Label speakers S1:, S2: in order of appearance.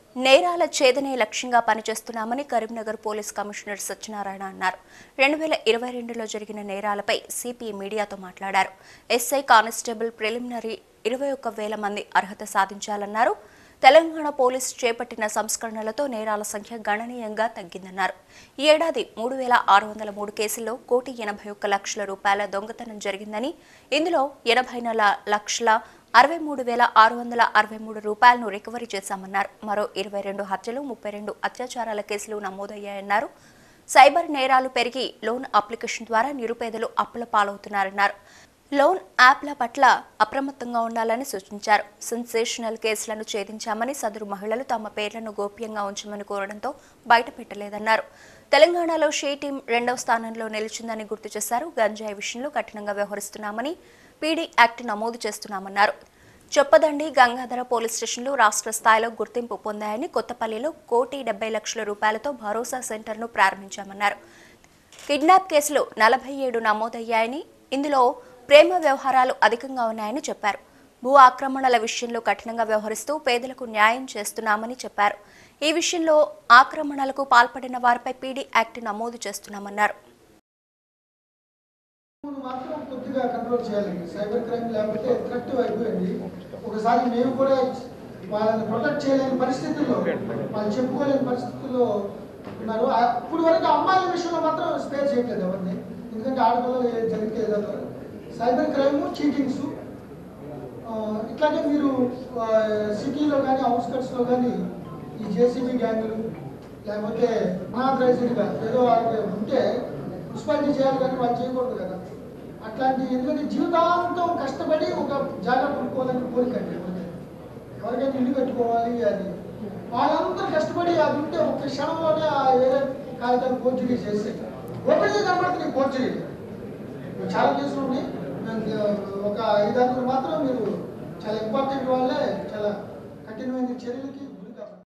S1: నేరాల ఛేదనే లక్ష్యంగా పనిచేస్తున్నామని కరీంనగర్ పోలీస్ కమిషనర్ సత్యనారాయణ అన్నారు రెండు వేల ఇరవై రెండులో జరిగిన నేరాలపై సిపి మీడియాతో మాట్లాడారు ఎస్ఐ కానిస్టేబుల్ ప్రిలిమినరీ ఇరవై ఒక్క వేల మంది అర్హత సాధించాలన్నారు తెలంగాణ పోలీస్ చేపట్టిన సంస్కరణలతో నేరాల సంఖ్య గణనీయంగా తగ్గిందన్నారు ఈ ఏడాది మూడు వేల ఆరు వందల మూడు కేసుల్లో కోటి ఎనభై ఒక్క లక్షల రూపాయల దొంగతనం జరిగిందని ఇందులో ఎనభై నాలుగు లక్షల అరవై మూడు వేల ఆరు వందల అరవై మూడు రూపాయలను రికవరీ చేశామన్నారు మరో ఇరవై రెండు హత్యలు ముప్పై రెండు అత్యాచారాల కేసులు నమోదయ్యాయన్నారు సైబర్ నేరాలు పెరిగి లోన్ అప్లికేషన్ ద్వారా నిరుపేదలు అప్పుల పాలవుతున్నారన్నారు లోన్ యాప్ల పట్ల అప్రమత్తంగా ఉండాలని సూచించారు సెన్సేషనల్ కేసులను ఛేదించామని సదరు మహిళలు తమ పేర్లను గోప్యంగా ఉంచమని కోరడంతో బయటపెట్టలేదన్నారు తెలంగాణలో షీ టీం రెండవ స్థానంలో నిలిచిందని గుర్తు చేశారు గంజాయి విషయంలో కఠినంగా వ్యవహరిస్తున్నామని పీడీ యాక్ట్ నమోదు చేస్తున్నామన్నారు చొప్పదండి గంగాధర పోలీస్ స్టేషన్లు రాష్ట్ర స్థాయిలో గుర్తింపు పొందాయని కొత్తపల్లిలో కోటి డెబ్బై లక్షల రూపాయలతో భరోసా సెంటర్ను ప్రారంభించామన్నారు కిడ్నాప్ కేసులు నలభై ఏడు నమోదయ్యాయని ఇందులో ప్రేమ వ్యవహారాలు అధికంగా ఉన్నాయని చెప్పారు భూ ఆక్రమణల విషయంలో కఠినంగా వ్యవహరిస్తూ పేదలకు న్యాయం చేస్తున్నామని చెప్పారు ఈ విషయంలో ఆక్రమణలకు పాల్పడిన వారిపై పీడీ యాక్ట్ నమోదు చేస్తున్నామన్నారు
S2: ఇప్పుడు మాత్రం కొద్దిగా కంట్రోల్ చేయాలండి సైబర్ క్రైమ్ లేకపోతే థ్రెట్ అయిపోయింది ఒకసారి మేము కూడా వాళ్ళని ప్రొటెక్ట్ చేయలేని పరిస్థితుల్లో వాళ్ళు చెప్పుకోలేని పరిస్థితుల్లో ఉన్నారు అప్పుడు వరకు అమ్మాయిల విషయంలో మాత్రం స్పేర్ చేయట్లేదు ఎవరిని ఎందుకంటే ఆడపిల్లలు ఏ- జరిగితే ఏదో సైబర్ క్రైమ్ చీటింగ్స్ ఇట్లాగే మీరు ఆ, సిటీలో కానీ అవుట్స్కట్స్లో కానీ ఈ జేసీబీ గ్యాంగులు లేకపోతే అనాథరైజ్డ్గా ఏదో వాళ్ళకి ఉంటే మున్సిపాలిటీ చేయాలి కానీ వాళ్ళు చేయకూడదు కదా అట్లాంటి ఎందుకంటే జీవితాంతం కష్టపడి ఒక జాగా కొనుక్కోవాలని కోరిక అండి ఎవరికైనా. ఎవరికైనా ఇల్లు కట్టుకోవాలి అది వాళ్ళందరూ కష్టపడి అది ఉంటే ఒక క్షణంలోనే ఆ వేరే కాగితాలు పోర్చురీ చేసి ఓపెన్గా కనబడుతుంది పోర్చురీ చాలా కేసులు ఉన్నాయి ఒక ఐదారుగురు మాత్రం మీరు